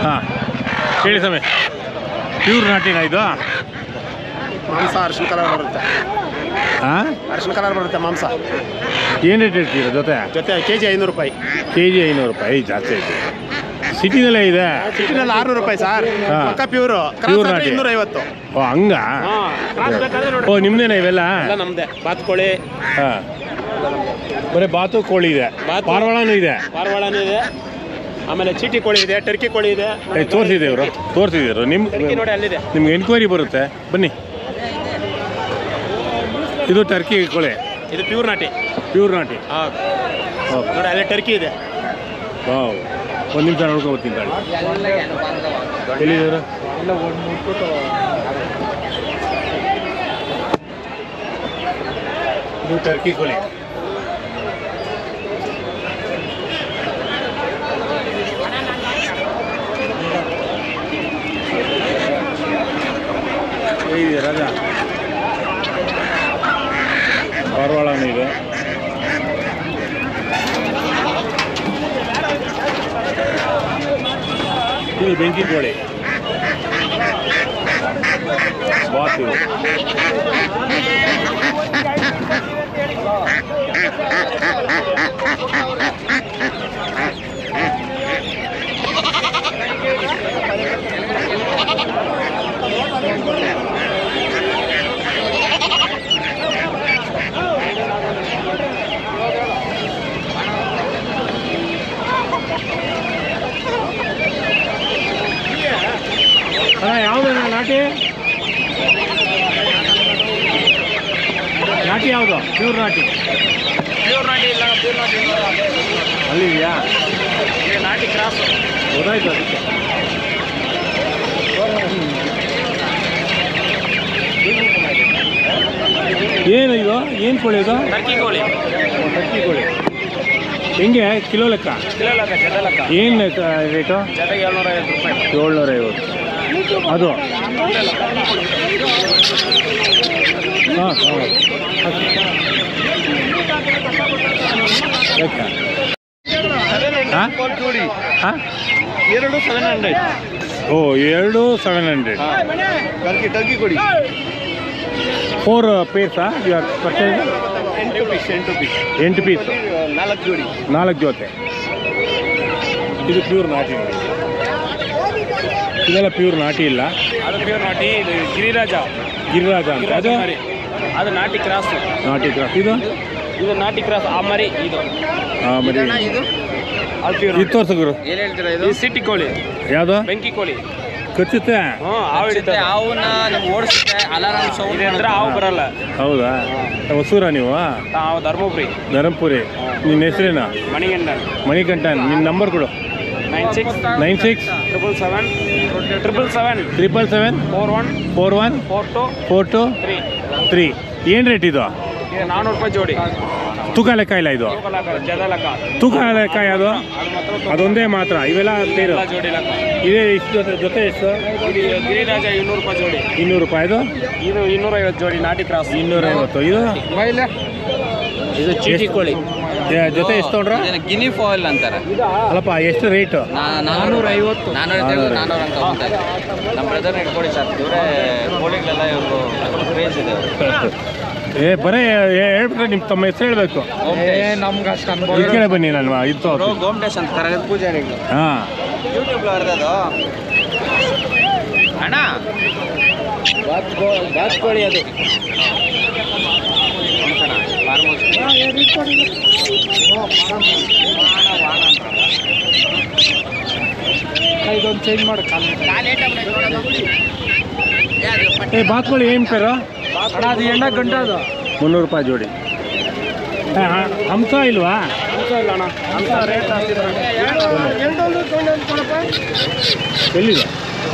ಹಾಂ ಹೇಳಿ ಸ್ವಾಮಿ ಪ್ಯೂರ್ ನಾಟಿನ ಇದು ಮಾಂಸ ಅರಿಶಿನ ಕಲರ್ ಬರುತ್ತೆ ಹಾಂ ಅರಿಶಿನ ಕಲರ್ ಬರುತ್ತೆ ಮಾಂಸ ಏನು ರೇಟ್ ಇರ್ತೀರ ಜೊತೆ ಜೊತೆ ಕೆ ಜಿ ಐನೂರು ರೂಪಾಯಿ ಕೆ ಜಿ ಐನೂರು ರೂಪಾಯಿ ಜಾಸ್ತಿ ಐತೆ ಸಿಟಿನಲ್ಲೇ ಇದೆ ಸಿಟಿನಲ್ಲಿ ಆರ್ನೂರು ರೂಪಾಯಿ ಸರ್ ಹಾ. ಪಕ್ಕ ಪ್ಯೂರು Pure ನಾಟಿ. ಇನ್ನೂರ ಐವತ್ತು ಓ ಹಂಗ ಓ ನಿಮ್ದೇನಾ ಇವೆಲ್ಲ ಎಲ್ಲ ನಮ್ದೆ ಬಾತ್ಕೋಳಿ ಹಾಂ ಬರೀ ಬಾತು ಕೋಳಿ ಇದೆ ಬಾತು. ಪಾರವಾಳನೂ ಇದೆ ಪಾರವಾಳನೂ ಇದೆ ಆಮೇಲೆ ಚೀಟಿ ಕೋಳಿ ಇದೆ ಟರ್ಕಿ ಕೋಳಿ ಇದೆ ಏ ತೋರಿಸಿದೆ ಇವರು ತೋರಿಸಿದ್ರು ಟರ್ಕಿ ನಿಮ್ಮ ನೋಡಿ ಅಲ್ಲಿದೆ ನಿಮ್ಗೆ ಎನ್ಕ್ವೈರಿ ಬರುತ್ತೆ ಬನ್ನಿ ಇದು ಟರ್ಕಿ ಕೋಳಿ ಇದು ಪ್ಯೂರ್ ನಾಟಿ ಪ್ಯೂರ್ ನಾಟಿ ಹೌದು ಓಕೆ ನೋಡಿ ಅಲ್ಲಿ ಟರ್ಕಿ ಇದೆ ವಾವ್ ಒಂದು ನಿಮಿಷ ನೋಡ್ಕೊಂಡು ಬರ್ತೀನಿ ತಾಳಿ ಎಲ್ಲಿದ್ದಾರೆ ಇದು ಟರ್ಕಿ ಕೋಳಿ ಇದೆ ರಾಜ ಪಾರವಾಳನೂ ಇದೆ ಇದು ಬೆಂಕಿ ಕೋಳಿ ಬಾತ್ ಇದು ಅಣ್ಣ ಯಾವುದಣ್ಣ ನಾಟಿ ನಾಟಿ ಯಾವುದು ಪ್ಯೂರ್ ನಾಟಿ ಪ್ಯೂರ್ ನಾಟಿ ಇಲ್ಲ ಪ್ಯೂರ್ ನಾಟಿ ಅಲ್ಲಿದೆಯಾ ನಾಟಿ ಕ್ರಾಸ್ ಗೊತ್ತಾಯ್ತು ಅದಕ್ಕೆ ಏನು ಇದು ಏನು ಕೋಳಿ ಇದು ಟರ್ಕಿ ಕೋಳಿ ಟರ್ಕಿ ಕೋಳಿ ಹೆಂಗೆ ಕಿಲೋ ಲೆಕ್ಕ ಕಿಲೋ ಲೆಕ್ಕ ಜೊತೆ ಲೆಕ್ಕ ಏನು ರೇಟು ಜೊತೆಗೆ ಏಳ್ನೂರ ಐವತ್ತು ರೂಪಾಯಿ ಏಳ್ನೂರ ಐವತ್ತು ಅದು ಹಾಂ ಹಾಂ ಜೋಡಿ ಹಾಂ ಎರಡು ಸೆವೆನ್ ಹಂಡ್ರೆಡ್ ಓ ಎರಡು ಸೆವೆನ್ ಹಂಡ್ರೆಡ್ ಟರ್ಕಿ ಟರ್ಕಿ ಕೊಡಿ ಫೋರ್ ಪೀಸಾ ಯು ಆರ್ ಪರ್ಚೇಸ್ ಎಂಟು ಪೀಸ್ ಎಂಟು ಪೀಸ್ ಎಂಟು ಪೀಸ್ ನಾಲ್ಕು ಜೋಡಿ ನಾಲ್ಕು ಜೊತೆ ಇದು ಪ್ಯೂರ್ ನಾಟಿ ನೋಡಿ ಇದೆಲ್ಲ ಪ್ಯೂರ್ ನಾಟಿ ಇಲ್ಲ ಅದು ಪ್ಯೂರ್ ನಾಟಿ ಇದು ಗಿರಿರಾಜ ಗಿರಿರಾಜ ಅಂತ ಗಿರಿರಾಜ ಅದು ಮರಿ ಅದು ನಾಟಿ ಕ್ರಾಸ್ ನಾಟಿ ಕ್ರಾಸ್ ಇದು ಇದು ನಾಟಿ ಕ್ರಾಸ್ ಆ ಮರಿ ಇದು ಹಾಂ ಮರಿ ಅದು ಪ್ಯೂರ್ ಇದು ತೋರ್ಸಗುರು ಏನು ಹೇಳ್ತೀರಾ ಇದು ಸಿಟಿ ಕೋಳಿ ಯಾವುದು ಬೆಂಕಿ ಕೋಳಿ ಕಚ್ಚುತ್ತೆ ಹ್ಞೂ ಹಾವು ಹಿಡಿತದೆ ಅವನ್ನ ನಿಮ್ಗೆ ಓಡಿಸುತ್ತೆ ಅಲಾರಾಮ್ ಸೌಂಡ್ ಇದೆ ಅಂದ್ರೆ ಹಾವು ಬರಲ್ಲ ಹೌದಾ ಹೊಸೂರ ನೀವು ನಾವು ಧರ್ಮಪುರಿ ಧರಂಪುರಿ ನಿನ್ನ ಹೆಸರೇನ ಮಣಿಗಂಡ ಮಣಿಕಂಠನ್ ನಿನ್ನ ನಂಬರ್ ಕೊಡು nine six nine six triple seven triple seven triple seven four one four one four two four two three three ಏನು ರೇಟ್ ಇದು ಇದು ನಾನ್ನೂರು ರೂಪಾಯಿ ಜೋಡಿ ತೂಕ ಲೆಕ್ಕ ಇಲ್ಲ ಇದು ತೂಕ ಲೆಕ್ಕ, ಜದ ಲೆಕ್ಕ ತೂಕ ಲೆಕ್ಕ ಯಾವುದು ಅದು ಮಾತ್ರ ತೂಕ. ಅದೊಂದೇ ಮಾತ್ರ ಇವೆಲ್ಲ ಬೇರೆ ಎಲ್ಲ ಜೋಡಿ ಲೆಕ್ಕ ಇದೇ ಇಷ್ಟು ಜೊತೆ ಜೊತೆ ಎಷ್ಟು ಇದು ಗಿರಿರಾಜ ಇನ್ನೂರು ರೂಪಾಯಿ ಜೋಡಿ ಇನ್ನೂರು ರೂಪಾಯಿದು ಇದು ಇನ್ನೂರೈವತ್ತು ಜೋಡಿ ನಾಟಿ ಕ್ರಾಸ್ ಇನ್ನೂರೈವತ್ತು ಇದು ಇದು ಚೀಟಿ ಕೋಳಿ ಏ, ಜೊತೆ ಎಷ್ಟು ತೊಗೊಂಡ್ರ ಗಿನಿ ಫಾಯಿಲ್ ಅಂತಾರೆ ಅಲ್ಲಪ್ಪ ಎಷ್ಟು ರೇಟು ನಾನ್ನೂರ ಐವತ್ತು ನಾನ್ನೂರ ಐವತ್ತು ನಾನ್ನೂರ ಅಂತ ತಗೊಂತಾರೆ ನಮ್ಮ ಬ್ರದರ್ನ ಇಟ್ಕೊಳ್ಳಿ ಸರ್ ಇವರೇ ಕೋಳಿಗಳೆಲ್ಲ ಇವರು ಕ್ರೇಜ್ ಇದೆ ಏ ಬರೇ ಏ, ಹೇಳ್ಬಿಟ್ರೆ ನಿಮ್ಮ ತಮ್ಮ ಹೆಸರು ಹೇಳ್ಬೇಕು ನಮ್ಗೆ ಅಷ್ಟು ಈ ಕಡೆ ಬನ್ನಿ ನಾನು ಇದು ತೋರ್ಸಿ. ಗೋಮ್ಟೇಶ್ ಅಂತ ಕರಗದ ಪೂಜಾರಿಗಳು ಹಾಂ ಯೂಟ್ಯೂಬ್ ಅದು ಅಣ್ಣ ಬಾತ್ ಕೋಳಿ ಅದು ಇದೊಂದು ಚೇಂಜ್ ಮಾಡಿ ಏ ಬಾತ್ಕೋಳಿ ಏನು ಪೇರು ಅಣ್ಣ ಅದು ಎಂಡ ಗಂಟೆ ಅದು ಮುನ್ನೂರು ರೂಪಾಯಿ ಜೋಡಿ ಏ, ಹ- ಹಂಸ ಇಲ್ವಾ ಇಲ್ಲ ಅಣ್ಣ ಅಂತ ರೇಟ್ ಎಲ್ಲಿದೆ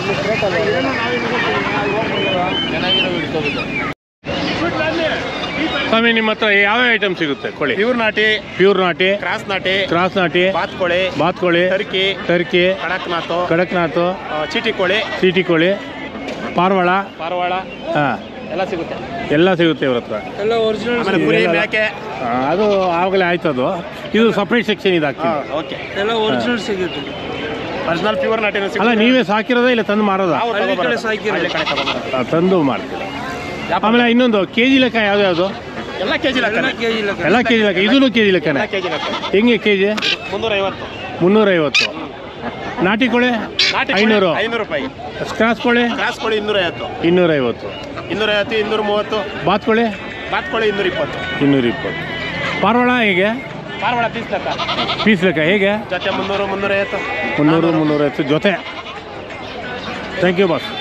ಸ್ವಾಮಿ ನಿಮ್ಮ ಹತ್ರ ಯಾವ ಐಟಮ್ ಸಿಗುತ್ತೆ ಕೋಳಿ ಪ್ಯೂರ್ ನಾಟಿ ಪ್ಯೂರ್ ನಾಟಿ ಕ್ರಾಸ್ ನಾಟಿ ಕ್ರಾಸ್ ನಾಟಿ ಬಾತ್ ಕೋಳಿ ಬಾತ್ಕೋಳಿ ಟರ್ಕಿ ಟರ್ಕಿ ಕಡಕ್ನಾಥು ಕಡಕ್ನಾಥ್ ಆ, ಚೀಟಿ ಕೋಳಿ ಸೀಟಿ ಕೋಳಿ ಪಾರ್ವಾಳ ಪಾರವಾಳ ಹಾಂ ಎಲ್ಲ ಸಿಗುತ್ತೆ ಎಲ್ಲ ಸಿಗುತ್ತೆ ಇವ್ರ ಹತ್ರ ಎಲ್ಲ ಒರಿಜಿನಲ್ ಆಮೇಲೆ ಕುರಿ ಇದೆಲ್ಲ- ಮೇಕೆ ಆ, ಅದು ಆವಾಗಲೇ ಆಯ್ತು ಅದು ಇದು ಸಪ್ರೇಟ್ ಸೆಕ್ಷನ್ ಇದು ಹಾಕ್ತೀನಿ ಓಕೆ ಎಲ್ಲ ಒರಿಜಿನಲ್ ಸಿಗುತ್ತೆ ಒರಿಜಿನಲ್ ಪ್ಯೂರ್ ನಾಟಿನ ಅಲ್ಲ ನೀವೇ ಸಾಕಿರೋದಾ ಇಲ್ಲ ತಂದು ಮಾರೋದಾ ನಾವು ಹಳ್ಳಿ ಕಡೆ ತಗೊಬರೋದು. ಸಾಕಿರೋದು. ಹಳ್ಳಿ ಕಡೆ ತಗೊಬರೋದು. ಆ, ತಂದು ಮಾಡ್ತೀರಾ ಆಮೇಲೆ ಇನ್ನೊಂದು ಕೆ ಜಿ ಲೆಕ್ಕ ಯಾವ್ದು ಯಾವುದು ಎಲ್ಲ ಕೆಜಿ ಲೆಕ್ಕ ಕೆ ಜಿ ಲೆಕ್ಕ ಎಲ್ಲ ಕೆ ಜಿ ಲೆಕ್ಕ ಇದೂ ಕೆ ಜಿ ಲೆಕ್ಕನೇ ಎಲ್ಲ ಕೆಜಿ ಲೆಕ್ಕ ಹೆಂಗೆ ಕೆ ಜಿ ಮುನ್ನೂರ ಐವತ್ತು ಮುನ್ನೂರೈವತ್ತು ನಾಟಿ ಕೋಳಿ ನಾಟಿ ಐನೂರು ಐನೂರು ರೂಪಾಯಿ ಕ್ರಾಸ್ ಕೋಳಿ ಕ್ರಾಸ್ ಕೋಳಿ ಇನ್ನೂರ ಐವತ್ತು ಇನ್ನೂರೈವತ್ತು ಇನ್ನೂರ ಐವತ್ತು ಇನ್ನೂರ ಮೂವತ್ತು ಬಾತ್ ಕೋಳಿ ಬಾತ್ ಕೋಳಿ ಇನ್ನೂರ ಇಪ್ಪತ್ತು ಇನ್ನೂರ ಇಪ್ಪತ್ತು ಪಾರವಾಳ ಹೇಗೆ ಪಾರವಾಳ ಪೀಸ್ ಲೆಕ್ಕ ಪೀಸ್ ಲೆಕ್ಕ ಹೇಗೆ ಜೊತೆ ಮುನ್ನೂರು ಮುನ್ನೂರ ಐವತ್ತು ಮುನ್ನೂರು ಮುನ್ನೂರೈವತ್ತು ಜೊತೆ ಥ್ಯಾಂಕ್ ಯು ಬಾಸ್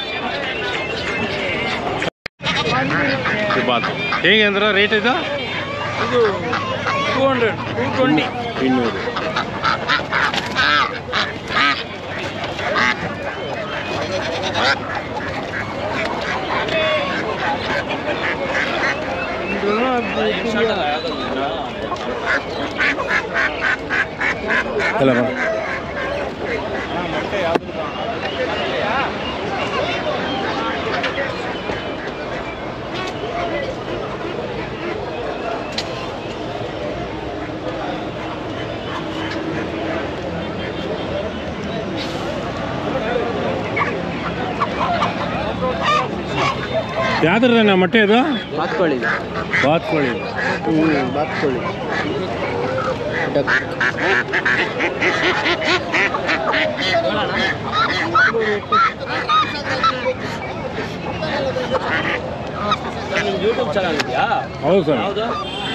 ಬಾತ್ ಹೇಗೆ ಅಂದ್ರೆ ರೇಟ್ ಇದು ಇದು ಟೂ ಹಂಡ್ರೆಡ್ ಟೂ ಟ್ವೆಂಟಿ ಇನ್ನೂರು ಎಲ್ಲ ಬರ ಯಾವ್ದ್ರಣ್ಣ ಮೊಟ್ಟೆ ಇದು ಬಾತ್ಕೊಳ್ಳಿ ಬಾತ್ ಕೋಳಿ ಬಾತ್ಕೊಳ್ಳಿ ಯೂಟ್ಯೂಬ್ ಚಾನಲ್ ಇದೆಯಾ ಹೌದು ಸರ್ ಹೌದು